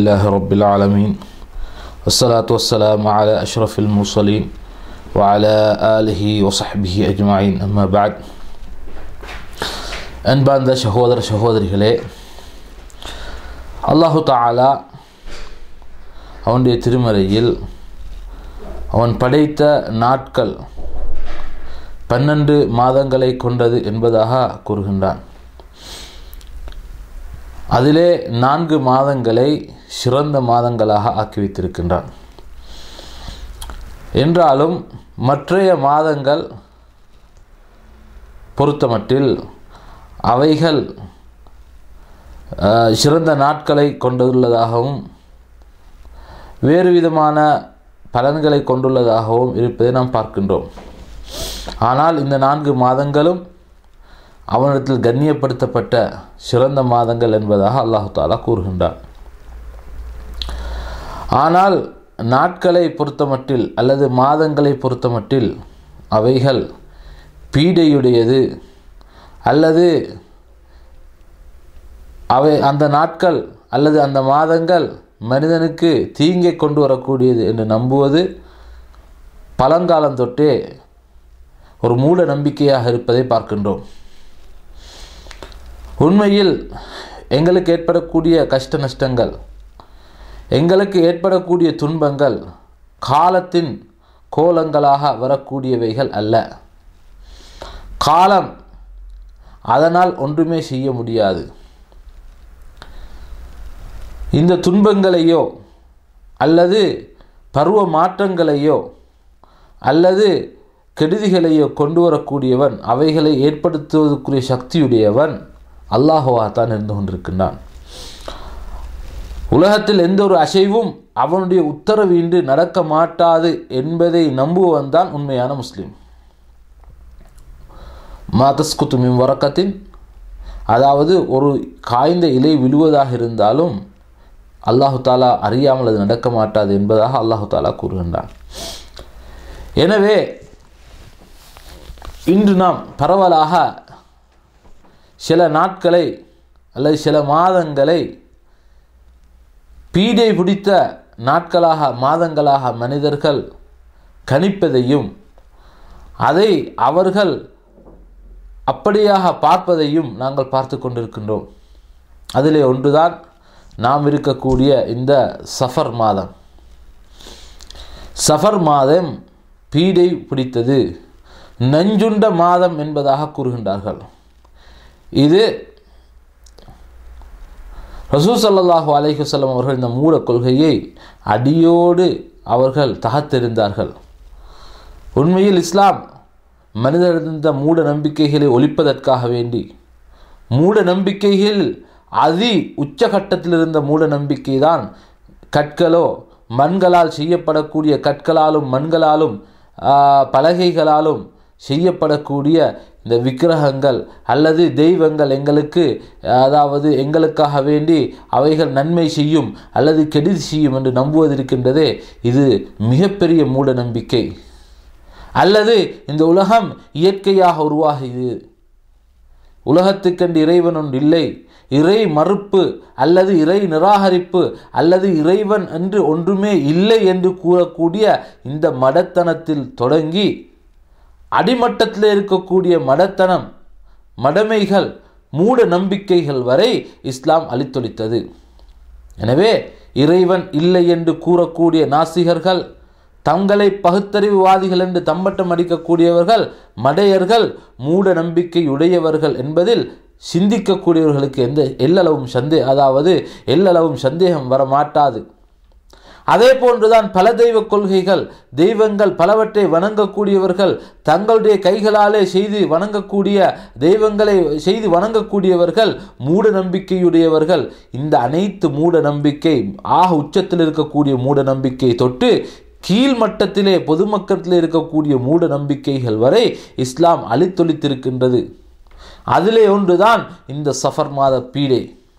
لله رب العالمين والصلاة والسلام على أشرف المرسلين وعلى آله وصحبه أجمعين أما بعد அன்பார்ந்த சகோதர சகோதரிகளே அல்லாஹு தாலா அவனுடைய திருமறையில் அவன் படைத்த நாட்கள் பன்னெண்டு மாதங்களை கொண்டது என்பதாக கூறுகின்றான் அதிலே நான்கு மாதங்களை சிறந்த மாதங்களாக ஆக்கி வைத்திருக்கின்றான் என்றாலும் மற்றைய மாதங்கள் பொறுத்தமட்டில் அவைகள் சிறந்த நாட்களை கொண்டுள்ளதாகவும் வேறு விதமான பலன்களை கொண்டுள்ளதாகவும் இருப்பதை நாம் பார்க்கின்றோம் ஆனால் இந்த நான்கு மாதங்களும் அவனிடத்தில் கண்ணியப்படுத்தப்பட்ட சிறந்த மாதங்கள் என்பதாக அல்லாஹு தாலா கூறுகின்றான் ஆனால் நாட்களை பொறுத்தமட்டில் அல்லது மாதங்களை பொறுத்தமட்டில் அவைகள் பீடையுடையது அல்லது அவை அந்த நாட்கள் அல்லது அந்த மாதங்கள் மனிதனுக்கு தீங்கை கொண்டு வரக்கூடியது என்று நம்புவது பழங்காலம் தொட்டே ஒரு மூட நம்பிக்கையாக இருப்பதை பார்க்கின்றோம் உண்மையில் எங்களுக்கு ஏற்படக்கூடிய கஷ்ட நஷ்டங்கள் எங்களுக்கு ஏற்படக்கூடிய துன்பங்கள் காலத்தின் கோலங்களாக வரக்கூடியவைகள் அல்ல காலம் அதனால் ஒன்றுமே செய்ய முடியாது இந்த துன்பங்களையோ அல்லது பருவ மாற்றங்களையோ அல்லது கெடுதிகளையோ கொண்டு வரக்கூடியவன் அவைகளை ஏற்படுத்துவதற்குரிய சக்தியுடையவன் அல்லாஹுவா தான் இருந்து கொண்டிருக்கின்றான் உலகத்தில் எந்த ஒரு அசைவும் அவனுடைய உத்தரவின்றி நடக்க மாட்டாது என்பதை நம்புவன் தான் உண்மையான முஸ்லீம் மாதஸ்குத்து மின் வரக்கத்தின் அதாவது ஒரு காய்ந்த இலை விழுவதாக இருந்தாலும் அல்லாஹு தாலா அறியாமல் அது நடக்க மாட்டாது என்பதாக அல்லாஹு தாலா கூறுகின்றான் எனவே இன்று நாம் பரவலாக சில நாட்களை அல்லது சில மாதங்களை பீடை பிடித்த நாட்களாக மாதங்களாக மனிதர்கள் கணிப்பதையும் அதை அவர்கள் அப்படியாக பார்ப்பதையும் நாங்கள் பார்த்து கொண்டிருக்கின்றோம் அதிலே ஒன்றுதான் நாம் இருக்கக்கூடிய இந்த சஃபர் மாதம் சஃபர் மாதம் பீடை பிடித்தது நஞ்சுண்ட மாதம் என்பதாக கூறுகின்றார்கள் இது ரசூ சல்லாஹூ அலைஹுசல்லம் அவர்கள் இந்த மூட கொள்கையை அடியோடு அவர்கள் தகத்தெறிந்தார்கள் உண்மையில் இஸ்லாம் மனிதர்ந்த மூட நம்பிக்கைகளை ஒழிப்பதற்காக வேண்டி மூட நம்பிக்கைகள் அதி உச்சகட்டத்தில் இருந்த மூட நம்பிக்கை தான் கற்களோ மண்களால் செய்யப்படக்கூடிய கற்களாலும் மண்களாலும் பலகைகளாலும் செய்யப்படக்கூடிய இந்த விக்கிரகங்கள் அல்லது தெய்வங்கள் எங்களுக்கு அதாவது எங்களுக்காக வேண்டி அவைகள் நன்மை செய்யும் அல்லது கெடுதி செய்யும் என்று நம்புவதிருக்கின்றதே இது மிகப்பெரிய மூட நம்பிக்கை அல்லது இந்த உலகம் இயற்கையாக உருவாகியது உலகத்துக்கென்று இறைவன் ஒன்று இல்லை இறை மறுப்பு அல்லது இறை நிராகரிப்பு அல்லது இறைவன் என்று ஒன்றுமே இல்லை என்று கூறக்கூடிய இந்த மடத்தனத்தில் தொடங்கி அடிமட்டத்தில் இருக்கக்கூடிய மடத்தனம் மடமைகள் மூட நம்பிக்கைகள் வரை இஸ்லாம் அளித்தொழித்தது எனவே இறைவன் இல்லை என்று கூறக்கூடிய நாசிகர்கள் தங்களை பகுத்தறிவுவாதிகள் என்று தம்பட்டம் அடிக்கக்கூடியவர்கள் மடையர்கள் மூட நம்பிக்கை உடையவர்கள் என்பதில் சிந்திக்கக்கூடியவர்களுக்கு எந்த எல்லளவும் சந்தே அதாவது எல்லளவும் சந்தேகம் வர மாட்டாது அதே போன்றுதான் பல தெய்வ கொள்கைகள் தெய்வங்கள் பலவற்றை வணங்கக்கூடியவர்கள் தங்களுடைய கைகளாலே செய்து வணங்கக்கூடிய தெய்வங்களை செய்து வணங்கக்கூடியவர்கள் மூட நம்பிக்கையுடையவர்கள் இந்த அனைத்து மூட நம்பிக்கை ஆக உச்சத்தில் இருக்கக்கூடிய மூட நம்பிக்கை தொட்டு கீழ்மட்டத்திலே பொதுமக்கத்தில் இருக்கக்கூடிய மூட நம்பிக்கைகள் வரை இஸ்லாம் அழித்தொழித்திருக்கின்றது அதிலே ஒன்றுதான் இந்த சஃபர் மாத பீடை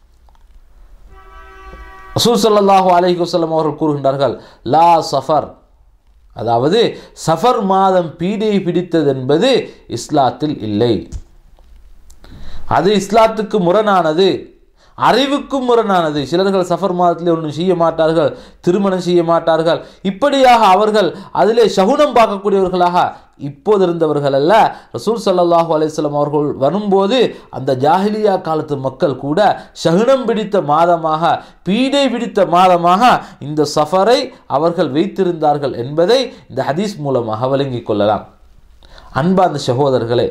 ரசூல் சல்லாஹூ அலஹி வசல்லம் அவர்கள் கூறுகின்றார்கள் லா சஃபர் அதாவது சஃபர் மாதம் பீடை பிடித்தது என்பது இஸ்லாத்தில் இல்லை அது இஸ்லாத்துக்கு முரணானது அறிவுக்கும் முரணானது சிலர்கள் சஃபர் மாதத்திலே ஒன்றும் செய்ய மாட்டார்கள் திருமணம் செய்ய மாட்டார்கள் இப்படியாக அவர்கள் அதிலே சகுனம் பார்க்கக்கூடியவர்களாக இப்போது இருந்தவர்கள் அல்ல ரசூல் ஸல்லல்லாஹு அலைஹி வஸல்லம் அவர்கள் வரும்போது அந்த ஜாஹிலியா காலத்து மக்கள் கூட சகுனம் பிடித்த மாதமாக பீடை பிடித்த மாதமாக இந்த சஃபரை அவர்கள் வைத்திருந்தார்கள் என்பதை இந்த ஹதீஸ் மூலமாக விளங்கிக் கொள்ளலாம் அன்பார்ந்த சகோதரர்களே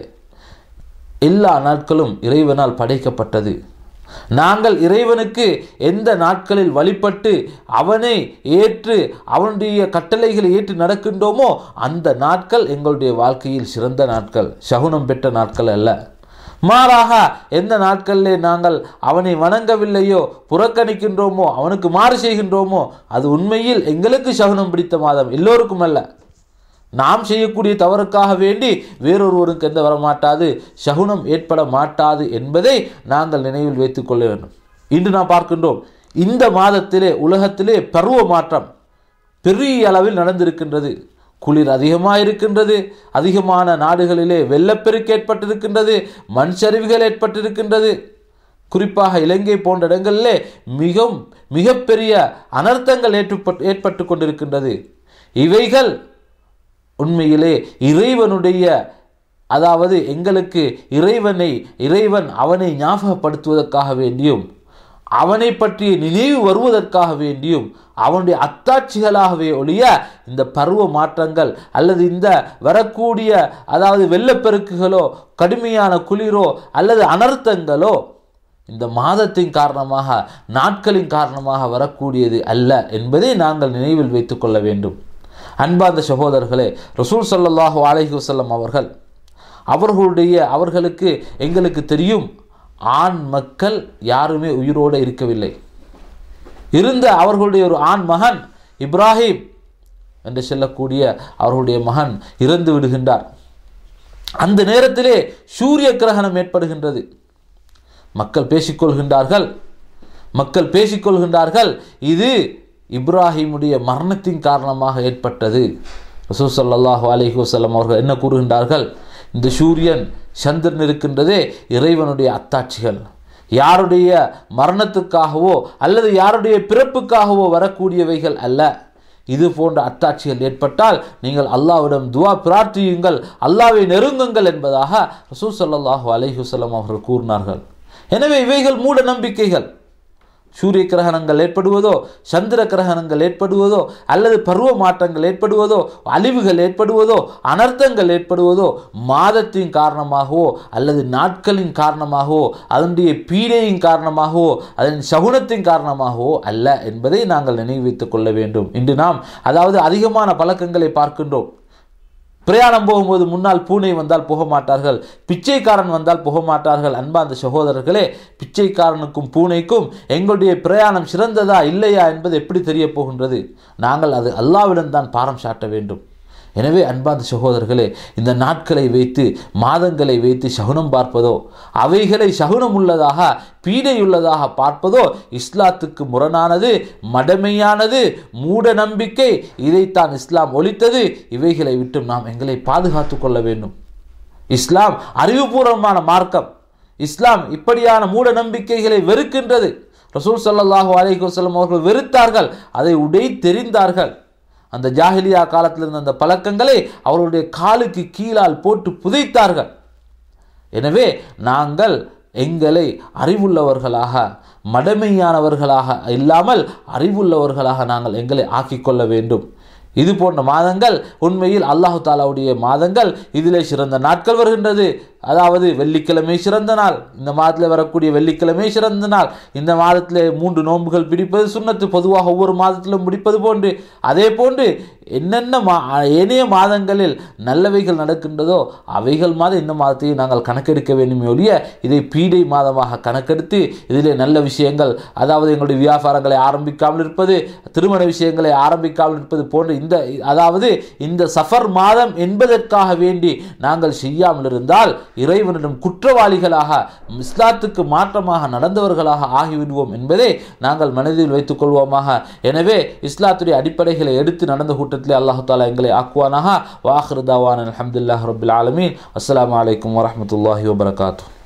எல்லா நாட்களும் இறைவனால் படைக்கப்பட்டது நாங்கள் இறைவனுக்கு எந்த நாட்களில் வழிபட்டு அவனை ஏற்று அவனுடைய கட்டளைகளை ஏற்று நடக்கின்றோமோ அந்த நாட்கள் எங்களுடைய வாழ்க்கையில் சிறந்த நாட்கள் சகுனம் பெற்ற நாட்கள் அல்ல மாறாக எந்த நாட்களிலே நாங்கள் அவனை வணங்கவில்லையோ புறக்கணிக்கின்றோமோ அவனுக்கு மாறு செய்கின்றோமோ அது உண்மையில் எங்களுக்கு சகுனம் பிடித்த மாதம் எல்லோருக்கும் அல்ல நாம் செய்யக்கூடிய தவறுக்காக வேண்டி வேறொருவருக்கு எந்த வரமாட்டாது சகுனம் ஏற்பட மாட்டாது என்பதை நாங்கள் நினைவில் வைத்துக் கொள்ள வேண்டும் இன்று நாம் பார்க்கின்றோம் இந்த மாதத்திலே உலகத்திலே பருவ மாற்றம் பெரிய அளவில் நடந்திருக்கின்றது குளிர் அதிகமாக இருக்கின்றது அதிகமான நாடுகளிலே வெள்ளப்பெருக்கு ஏற்பட்டிருக்கின்றது மண் சரிவுகள் ஏற்பட்டிருக்கின்றது குறிப்பாக இலங்கை போன்ற இடங்களிலே மிகவும் மிகப்பெரிய அனர்த்தங்கள் ஏற்பட்டு ஏற்பட்டு கொண்டிருக்கின்றது இவைகள் உண்மையிலே இறைவனுடைய அதாவது எங்களுக்கு இறைவனை இறைவன் அவனை ஞாபகப்படுத்துவதற்காக வேண்டியும் அவனை பற்றிய நினைவு வருவதற்காக வேண்டியும் அவனுடைய அத்தாட்சிகளாகவே ஒழிய இந்த பருவ மாற்றங்கள் அல்லது இந்த வரக்கூடிய அதாவது வெள்ளப்பெருக்குகளோ கடுமையான குளிரோ அல்லது அனர்த்தங்களோ இந்த மாதத்தின் காரணமாக நாட்களின் காரணமாக வரக்கூடியது அல்ல என்பதை நாங்கள் நினைவில் வைத்துக் கொள்ள வேண்டும் அன்பார்ந்த சகோதரர்களே ரசூல் ஸல்லல்லாஹு அலைஹி வஸல்லம் அவர்கள் அவர்களுடைய அவர்களுக்கு எங்களுக்கு தெரியும் ஆண் மக்கள் யாருமே உயிரோடு இருக்கவில்லை இருந்த அவர்களுடைய ஒரு ஆண் மகன் இப்ராஹிம் என்று சொல்லக்கூடிய அவர்களுடைய மகன் இறந்து விடுகின்றார் அந்த நேரத்திலே சூரிய கிரகணம் ஏற்படுகின்றது மக்கள் பேசிக்கொள்கின்றார்கள் மக்கள் பேசிக்கொள்கின்றார்கள் இது இப்ராஹிமுடைய மரணத்தின் காரணமாக ஏற்பட்டது ரசூல் ஸல்லல்லாஹு அலைஹி வஸல்லம் அவர்கள் என்ன கூறுகின்றார்கள் இந்த சூரியன் சந்திரன் இருக்கின்றதே இறைவனுடைய அத்தாட்சிகள் யாருடைய மரணத்துக்காகவோ அல்லது யாருடைய பிறப்புக்காகவோ வரக்கூடியவைகள் அல்ல இது போன்ற அத்தாட்சிகள் ஏற்பட்டால் நீங்கள் அல்லாவிடம் துவா பிரார்த்தியுங்கள் அல்லாவை நெருங்குங்கள் என்பதாக ரசூல் ஸல்லல்லாஹு அலைஹி வஸல்லம் அவர்கள் கூறினார்கள் எனவே இவைகள் மூட நம்பிக்கைகள் சூரிய கிரகணங்கள் ஏற்படுவதோ சந்திர கிரகணங்கள் ஏற்படுவதோ அல்லது பருவ மாற்றங்கள் ஏற்படுவதோ அழிவுகள் ஏற்படுவதோ அனர்த்தங்கள் ஏற்படுவதோ மாதத்தின் காரணமாகவோ அல்லது நாட்களின் காரணமாகவோ அதனுடைய பீடையின் காரணமாகவோ அதன் சகுனத்தின் காரணமாகவோ அல்ல என்பதை நாங்கள் நினைவு வைத்துக் கொள்ள வேண்டும் இன்று நாம் அதாவது அதிகமான பழக்கங்களை பார்க்கின்றோம் பிரயாணம் போகும்போது முன்னால் பூனை வந்தால் போக மாட்டார்கள் பிச்சைக்காரன் வந்தால் போக மாட்டார்கள் அன்பார்ந்த சகோதரர்களே பிச்சைக்காரனுக்கும் பூனைக்கும் எங்களுடைய பிரயாணம் சிறந்ததா இல்லையா என்பது எப்படி தெரிய போகின்றது நாங்கள் அது அல்லாவிடம் தான் பாரம் சாட்ட வேண்டும் எனவே அன்பார்ந்த சகோதரர்களே இந்த நாட்களை வைத்து மாதங்களை வைத்து சகுனம் பார்ப்பதோ அவைகளை சகுனம் உள்ளதாக பீடையுள்ளதாக பார்ப்பதோ இஸ்லாத்துக்கு முரணானது மடமையானது மூட நம்பிக்கை இதைத்தான் இஸ்லாம் ஒழித்தது இவைகளை விட்டு நாம் எங்களை பாதுகாத்து கொள்ள வேண்டும் இஸ்லாம் அறிவுபூர்வமான மார்க்கம் இஸ்லாம் இப்படியான மூட நம்பிக்கைகளை வெறுக்கின்றது ரசூல் ஸல்லல்லாஹு அலைஹி வஸல்லம் அவர்கள் வெறுத்தார்கள் அதை உடை தெரிந்தார்கள் அந்த ஜாஹிலியா காலத்தில் இருந்த அந்த பழக்கங்களை அவர்களுடைய காலுக்கு கீழால் போட்டு புதைத்தார்கள் எனவே நாங்கள் எங்களை அறிவுள்ளவர்களாக மடமையானவர்களாக இல்லாமல் அறிவுள்ளவர்களாக நாங்கள் எங்களை ஆக்கிக்கொள்ள வேண்டும் இது போன்ற மாதங்கள் உண்மையில் அல்லாஹு தாலாவுடைய மாதங்கள் இதிலே சிறந்த நாட்கள் வருகின்றது அதாவது வெள்ளிக்கிழமை சிறந்த நாள் இந்த மாதத்தில் வரக்கூடிய வெள்ளிக்கிழமை சிறந்த நாள் இந்த மாதத்தில் மூன்று நோன்புகள் பிடிப்பது சுண்ணத்து பொதுவாக ஒவ்வொரு மாதத்திலும் பிடிப்பது போன்று அதே போன்று என்னென்ன மா ஏனைய மாதங்களில் நல்லவைகள் நடக்கின்றதோ அவைகள் மாதம் இந்த மாதத்தையும் நாங்கள் கணக்கெடுக்க வேண்டுமே ஒழிய இதை பீடை மாதமாக கணக்கெடுத்து இதிலே நல்ல விஷயங்கள் அதாவது எங்களுடைய வியாபாரங்களை ஆரம்பிக்காமல் இருப்பது திருமண விஷயங்களை ஆரம்பிக்காமல் இருப்பது போன்ற இந்த அதாவது இந்த சஃபர் மாதம் என்பதற்காக வேண்டி நாங்கள் செய்யாமல் இருந்தால் இறைவனிடம் குற்றவாளிகளாக இஸ்லாத்துக்கு மாற்றமாக நடந்தவர்களாக ஆகிவிடுவோம் என்பதை நாங்கள் மனதில் வைத்துக் கொள்வோமாக எனவே இஸ்லாத்துடைய அடிப்படைகளை எடுத்து நடந்த கூட்டத்திலே அல்லாஹு தாலா எங்களை ஆக்குவானாக வாஹிருதாவான் அலமதுல்லாஹ் ரபுல் ஆலமீன் அஸ்லாம் வலைக்கம் வரமத்துல்லாஹி வபரகாத்தூ